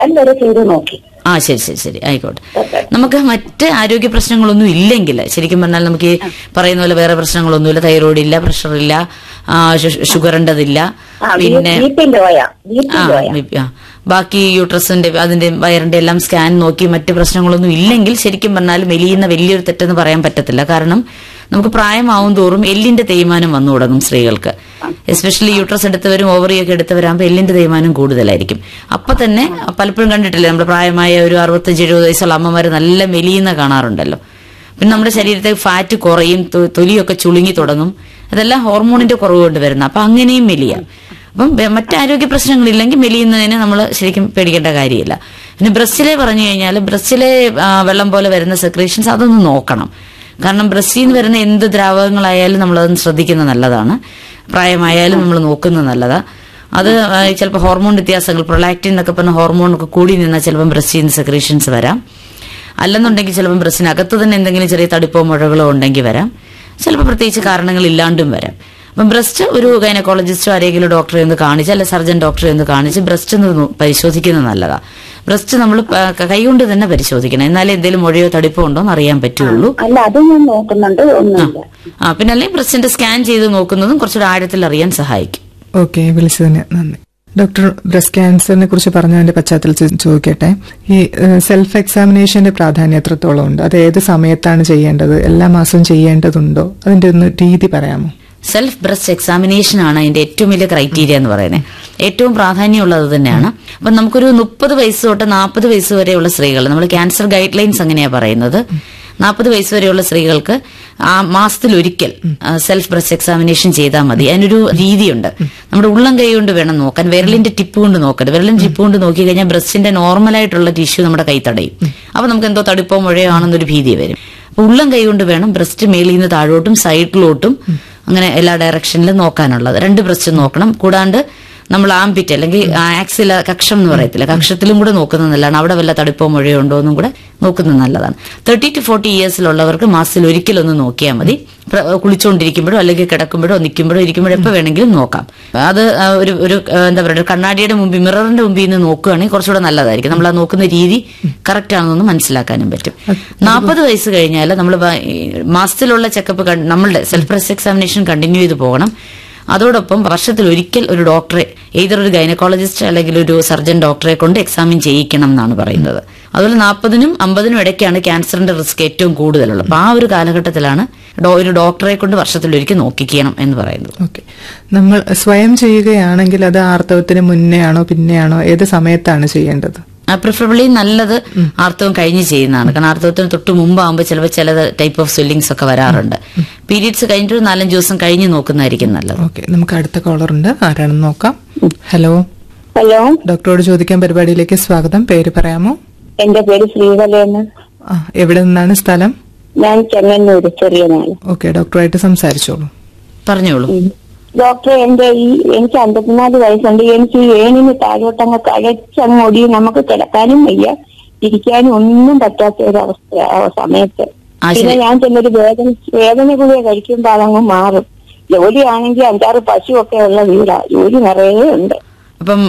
Scan വരെ ചെയ്ത് നോക്കി ആ ശരി ശരി ശരി ആയിക്കോട്ടെ നമുക്ക് മറ്റ് ആരോഗ്യ പ്രശ്നങ്ങളൊന്നും ഇല്ലെങ്കിൽ ശരിക്കും പറഞ്ഞാൽ നമുക്ക് ഈ പറയുന്ന പോലെ വേറെ പ്രശ്നങ്ങളൊന്നുമില്ല തൈറോയിഡ് ഇല്ല പ്രഷർ ഇല്ല ആ, ഷു- ഷുഗറിൻ്റെതില്ല ആ പിന്നെ ബി പി ലോയാ ബി പി ആ, ലോയാ ബി- ആ. ബാക്കി യൂട്രസിന്റെ അതിന്റെ വയറിന്റെ എല്ലാം സ്കാൻ നോക്കി മറ്റ് പ്രശ്നങ്ങളൊന്നും ഇല്ലെങ്കിൽ ശരിക്കും പറഞ്ഞാൽ മെലിയുന്ന വലിയൊരു തെറ്റെന്ന് പറയാൻ പറ്റത്തില്ല കാരണം നമുക്ക് പ്രായമാവും തോറും എല്ലിന്റെ തേയ്മാനം വന്നു തുടങ്ങും സ്ത്രീകൾക്ക് എസ്പെഷ്യലി യൂട്രസ് എടുത്തവരും ഓവറിയൊക്കെ എടുത്തവരാകുമ്പോൾ എല്ലിന്റെ തേയ്മാനം കൂടുതലായിരിക്കും അപ്പൊ തന്നെ പലപ്പോഴും കണ്ടിട്ടില്ലേ നമ്മുടെ പ്രായമായ ഒരു അറുപത്തഞ്ച് എഴുപത് വയസ്സുള്ള അമ്മമാര് നല്ല മെലിയുന്ന കാണാറുണ്ടല്ലോ പിന്നെ നമ്മുടെ ശരീരത്തെ ഫാറ്റ് കുറയും തൊ- തൊലിയൊക്കെ ചുളുങ്ങി തുടങ്ങും അതെല്ലാം ഹോർമോണിന്റെ കുറവ് കൊണ്ട് വരുന്ന അപ്പൊ അങ്ങനെയും മെലിയാം അപ്പം വെ- മറ്റ് ആരോഗ്യ പ്രശ്നങ്ങളില്ലെങ്കിൽ മെലിയുന്നതിന് നമ്മൾ ശരിക്കും പേടിക്കേണ്ട കാര്യമില്ല പിന്നെ ബ്രസ്റ്റിലെ പറഞ്ഞു കഴിഞ്ഞാൽ ബ്രസ്റ്റിലെ ആ, വെള്ളം പോലെ വരുന്ന സെക്രേഷൻസ് അതൊന്ന് നോക്കണം കാരണം ബ്രസ്റ്റിൽ നിന്ന് വരുന്ന എന്ത് ദ്രാവകങ്ങളായാലും നമ്മളതൊന്ന് ശ്രദ്ധിക്കുന്നത് നല്ലതാണ് പ്രായമായാലും നമ്മൾ നോക്കുന്നത് നല്ലതാ അത് ചിലപ്പോൾ ഹോർമോൺ വ്യത്യാസങ്ങൾ പ്രൊലാക്റ്റിൻ എന്നൊക്കെ പറഞ്ഞ ഹോർമോൺ ഒക്കെ കൂടി നിന്നാൽ ചിലപ്പോൾ ബ്രസ്റ്റിൽ നിന്ന് സെക്രീഷൻസ് വരാം അല്ലെന്നുണ്ടെങ്കിൽ ചിലപ്പോൾ ബ്രസ്റ്റിനകത്ത് തന്നെ എന്തെങ്കിലും ചെറിയ തടിപ്പോ മുഴകളോ ഉണ്ടെങ്കിൽ വരാം ചിലപ്പോൾ പ്രത്യേകിച്ച് കാരണങ്ങൾ ഇല്ലാണ്ടും വരാം അപ്പം ബ്രസ്റ്റ് ഒരു ഗൈനക്കോളജിസ്റ്റോ ആരെങ്കിലും ഡോക്ടറെ ഒന്ന് കാണിച്ച് അല്ലെ സർജൻ ഡോക്ടറെ ഒന്ന് കാണിച്ച് ബ്രസ്റ്റ് ഒന്ന് നോ- പരിശോധിക്കുന്നത് നല്ലതാ ബ്രസ്റ്റ് നമ്മൾ കൈകൊണ്ട് തന്നെ പരിശോധിക്കണം എന്നാലേ എന്തെങ്കിലും മുഴയോ തടിപ്പോ ഉണ്ടോ എന്ന് അറിയാൻ പറ്റുള്ളൂ അല്ല അത് ഞാൻ നോക്കുന്നുണ്ട് ഒന്നുമില്ല ആ പിന്നെ അല്ലെങ്കിൽ ബ്രസ്റ്റിന്റെ സ്കാൻ ചെയ്ത് നോക്കുന്നതും കുറച്ചൊരു ആഴത്തിൽ അറിയാൻ സഹായിക്കും ഓക്കെ വിളിച്ചതിന് നന്ദി ഡോക്ടർ ബ്രസ്റ്റ് ക്യാൻസറിനെ കുറിച്ച് പറഞ്ഞതിന്റെ പശ്ചാത്തലത്തിൽ ചോദിക്കട്ടെ ഈ സെൽഫ് എക്സാമിനേഷന്റെ പ്രാധാന്യം എത്രത്തോളം ഉണ്ട് അത് ഏത് സമയത്താണ് ചെയ്യേണ്ടത് എല്ലാ മാസവും ചെയ്യേണ്ടതുണ്ടോ അതിന്റെ ഒന്ന് രീതി പറയാമോ സെൽഫ് ബ്രസ്റ്റ് എക്സാമിനേഷൻ ആണ് അതിന്റെ ഏറ്റവും വലിയ ക്രൈറ്റീരിയ എന്ന് പറയുന്നത് ഏറ്റവും പ്രാധാന്യമുള്ളത് തന്നെയാണ് അപ്പം നമുക്കൊരു മുപ്പത് വയസ്സ് തൊട്ട് നാൽപ്പത് വയസ്സ് വരെയുള്ള സ്ത്രീകൾ നമ്മൾ ക്യാൻസർ ഗൈഡ് ലൈൻസ് അങ്ങനെയാ പറയുന്നത് നാൽപ്പത് വയസ്സ് വരെയുള്ള സ്ത്രീകൾക്ക് ആ മാസത്തിൽ ഒരിക്കൽ സെൽഫ് ബ്രസ്റ്റ് എക്സാമിനേഷൻ ചെയ്താൽ മതി അതിനൊരു രീതിയുണ്ട് നമ്മുടെ ഉള്ളം കൈ കൊണ്ട് വേണം നോക്കാൻ വിരലിന്റെ ടിപ്പ് കൊണ്ട് നോക്കരുത് വിരലിന്റെ ടിപ്പ് കൊണ്ട് നോക്കി കഴിഞ്ഞാൽ ബ്രസ്റ്റിന്റെ നോർമലായിട്ടുള്ള ടിഷ്യൂ നമ്മുടെ കൈ തടയും അപ്പൊ നമുക്ക് എന്തോ തടിപ്പോ മുഴയോ ആണെന്നൊരു ഭീതി വരും അപ്പൊ ഉള്ളം കൈ കൊണ്ട് വേണം ബ്രസ്റ്റ് മേളിൽ നിന്ന് താഴോട്ടും സൈഡിലോട്ടും അങ്ങനെ എല്ലാ ഡയറക്ഷനിലും നോക്കാനുള്ളത് രണ്ട് ബ്രസ്റ്റ് നോക്കണം കൂടാണ്ട് നമ്മൾ ആംപിറ്റ് അല്ലെങ്കിൽ ആക്സില കക്ഷം എന്ന് പറയത്തില്ല കക്ഷത്തിലും കൂടെ നോക്കുന്നത് നല്ലതാണ് അവിടെ വല്ല തടിപ്പോ മുഴയോ ഉണ്ടോ എന്നും കൂടെ നോക്കുന്നത് നല്ലതാണ് തേർട്ടി ടു ഫോർട്ടി ഇയേഴ്സിലുള്ളവർക്ക് മാസത്തിൽ ഒരിക്കലൊന്ന് നോക്കിയാൽ മതി പ്ര- കുളിച്ചുകൊണ്ടിരിക്കുമ്പോഴോ അല്ലെങ്കിൽ കിടക്കുമ്പോഴോ നിൽക്കുമ്പോഴോ ഇരിക്കുമ്പോഴോ എപ്പോൾ വേണമെങ്കിലും നോക്കാം അത് ആ, ഒരു ഒരു ആ, എന്താ പറയുക ഒരു കണ്ണാടിയുടെ മുമ്പിൽ മിററിന്റെ മുമ്പിൽ നിന്ന് നോക്കുകയാണെങ്കിൽ കുറച്ചുകൂടെ നല്ലതായിരിക്കും നമ്മൾ ആ നോക്കുന്ന രീതി കറക്റ്റ് ആണെന്നൊന്ന് മനസ്സിലാക്കാനും പറ്റും നാൽപ്പത് വയസ്സ് കഴിഞ്ഞാൽ നമ്മൾ മാസത്തിലുള്ള ചെക്കപ്പ് നമ്മളുടെ സെൽഫ് ബ്രസ്റ്റ് എക്സാമിനേഷൻ കണ്ടിന്യൂ ചെയ്ത് പോകണം അതോടൊപ്പം വർഷത്തിൽ ഒരിക്കൽ ഒരു ഡോക്ടറെ ഏതൊരു ഒരു ഗൈനക്കോളജിസ്റ്റ് അല്ലെങ്കിൽ ഒരു സർജൻ ഡോക്ടറെ കൊണ്ട് എക്സാമിൻ ചെയ്യിക്കണം എന്നാണ് പറയുന്നത് അതുപോലെ നാൽപ്പതിനും അമ്പതിനും ഇടയ്ക്കാണ് ക്യാൻസറിന്റെ റിസ്ക് ഏറ്റവും കൂടുതലുള്ളത് അപ്പൊ ആ ഒരു കാലഘട്ടത്തിലാണ് ഡോ- ഒരു ഡോക്ടറെ കൊണ്ട് വർഷത്തിൽ ഒരിക്കൽ നോക്കിക്കണം എന്ന് പറയുന്നത് ഓക്കെ നമ്മൾ സ്വയം ചെയ്യുകയാണെങ്കിൽ അത് ആർത്തവത്തിന് മുന്നേ ആണോ പിന്നെയാണോ ഏത് സമയത്താണ് ചെയ്യേണ്ടത് പ്രിഫറബിളി നല്ലത് ആർത്തവം കഴിഞ്ഞ് ചെയ്യുന്നതാണ് കാരണം ആർത്തവത്തിന് തൊട്ട് മുമ്പാകുമ്പോൾ ചിലപ്പോൾ ചില ടൈപ്പ് ഓഫ് സ്വെല്ലിങ്സ് ഒക്കെ വരാറുണ്ട് പീരീഡ്സ് കഴിഞ്ഞിട്ട് ഒരു നാലഞ്ച് ദിവസം കഴിഞ്ഞ് നോക്കുന്നതായിരിക്കും നല്ലത് ഓക്കെ നമുക്ക് അടുത്ത കോളർ ഉണ്ട് ആരാണെന്ന് നോക്കാം ഹലോ ഹലോ ഡോക്ടറോട് ചോദിക്കാൻ പരിപാടിയിലേക്ക് സ്വാഗതം പേര് പറയാമോ എന്റെ പേര് ശ്രീകലയെന്ന് ആ എവിടെ നിന്നാണ് സ്ഥലം ഞാൻ ചെങ്ങന്നൂര് ചെറിയ നാള് ഓക്കെ ഡോക്ടറായിട്ട് സംസാരിച്ചോളൂ പറഞ്ഞോളൂ ഡോക്ടർ എന്റെ ഈ എനിക്ക് അമ്പത്തിനാല് വയസ്സുണ്ട് എനിക്ക് ഈ ഏണിന് താഴോട്ടങ്ങ് കഴച്ചങ്ങ് ഒടി നമുക്ക് കിടക്കാനും വയ്യ ഇരിക്കാനും ഒന്നും പറ്റാത്ത ഒരു അവസ്ഥ ആ സമയത്ത് ആ, പിന്നെ ശരി. ഞാൻ ചെന്നൊരു വേദന വേദന ഗുളിക കഴിക്കുമ്പോൾ അതങ്ങ് മാറും ജോലിയാണെങ്കിൽ അഞ്ചാറ് പശുവൊക്കെ ഉള്ള വീടാ ജോലി നിറയെ ഉണ്ട് അപ്പം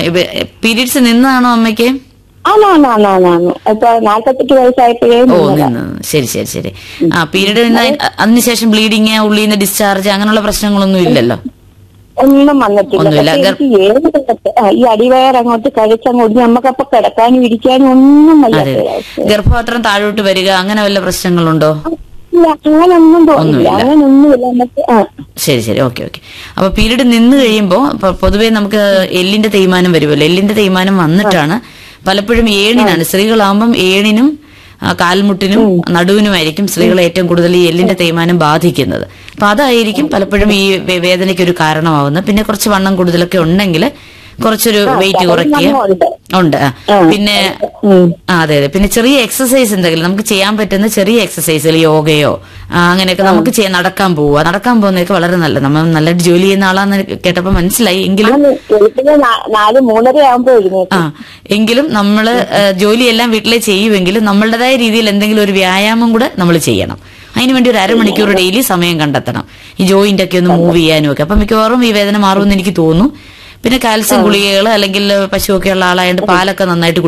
പീരീഡ്സ് നിന്നാണോ അമ്മയ്ക്ക് ആണാണാണാണാണ് ഇപ്പൊ നാല്പത്തെട്ട് വയസ്സായപ്പോഴേ ഓ നിന്നതാ. നിന്ന് ശരി ശരി ശരി ആ പീരീഡ് അതിനുശേഷം ബ്ലീഡിങ് ഉള്ളിൽ നിന്ന് ഡിസ്ചാർജ് അങ്ങനെയുള്ള പ്രശ്നങ്ങളൊന്നും ഇല്ലല്ലോ ഒന്നും വന്നിട്ടില്ല ഒന്നുമില്ല. പക്ഷേ എനിക്ക് ഏത് തരത്തെ- ആ, ഈ അടിവയർ അങ്ങോട്ട് കഴിച്ചങ്ങോട്ട് നമുക്കപ്പൊ കിടക്കാനും ഇരിക്കാനും ഒന്നും അതെ വയ്യാത്ത അതെ. അവസ്ഥ. ഗർഭപാത്രം താഴോട്ട് വരിക അങ്ങനെ വല്ല പ്രശ്നങ്ങളുണ്ടോ ഇല്ല, അങ്ങനൊന്നും തോന്നില്ല ഒന്നുമില്ല. അങ്ങനൊന്നുമില്ല നമുക്ക് ആ ശരി ശരി ഓക്കെ ഓക്കെ അപ്പൊ പീരീഡ് നിന്ന് കഴിയുമ്പോൾ പൊതുവെ നമുക്ക് എല്ലിന്റെ തേയ്മാനം വരുമല്ലോ എല്ലിന്റെ തേയ്മാനം വന്നിട്ടാണ് പലപ്പോഴും ഏണിനാണ് സ്ത്രീകളാകുമ്പം ഏണിനും ആ, കാൽമുട്ടിനും നടുവിനുമായിരിക്കും സ്ത്രീകളെ ഏറ്റവും കൂടുതൽ ഈ എല്ലിന്റെ തേയ്മാനം ബാധിക്കുന്നത് അപ്പൊ അതായിരിക്കും പലപ്പോഴും ഈ വേ- വേദനയ്ക്ക് ഒരു കാരണമാവുന്നത് പിന്നെ കുറച്ച് വണ്ണം കൂടുതലൊക്കെ ഉണ്ടെങ്കിൽ കുറച്ചൊരു വെയിറ്റ് കുറയ്ക്കുക ഉണ്ട്. ഉണ്ട് ആ. ആ. പിന്നെ ഉം. ആ അതെ അതെ പിന്നെ ചെറിയ എക്സസൈസ് എന്തെങ്കിലും നമുക്ക് ചെയ്യാൻ പറ്റുന്ന ചെറിയ എക്സസൈസുകൾ യോഗയോ ആ, അങ്ങനെയൊക്കെ നമുക്ക് ചെയ്യാൻ നടക്കാൻ പോവുക നടക്കാൻ പോകുന്നതൊക്കെ വളരെ നല്ലത് നമ്മൾ നല്ലതായിട്ട് ജോലി ചെയ്യുന്ന ആളാന്ന് കേട്ടപ്പോ മനസ്സിലായി എങ്കിലും ആണ് വെളുപ്പിന് നാ- നാല് മൂന്നര ആകുമ്പോ എഴുന്നേറ്റ് ആ എങ്കിലും നമ്മള് ആ, ജോലിയെല്ലാം വീട്ടിലെ ചെയ്യുമെങ്കിലും നമ്മളുടേതായ രീതിയിൽ എന്തെങ്കിലും ഒരു വ്യായാമം കൂടെ നമ്മൾ ചെയ്യണം അതിനുവേണ്ടി ഒരു അരമണിക്കൂർ ഡെയിലി സമയം കണ്ടെത്തണം ഈ ജോയിന്റ് ഒക്കെ ഒന്ന് മൂവ് ചെയ്യാനും ഒക്കെ അപ്പൊ മിക്കവാറും ഈ വേദന മാറുമെന്ന് എനിക്ക് തോന്നുന്നു പിന്നെ കാൽസ്യം ഗുളികകൾ അല്ലെങ്കിൽ പശുവൊക്കെ ഉള്ള ആളായതുകൊണ്ട് പാലൊക്കെ നന്നായിട്ട്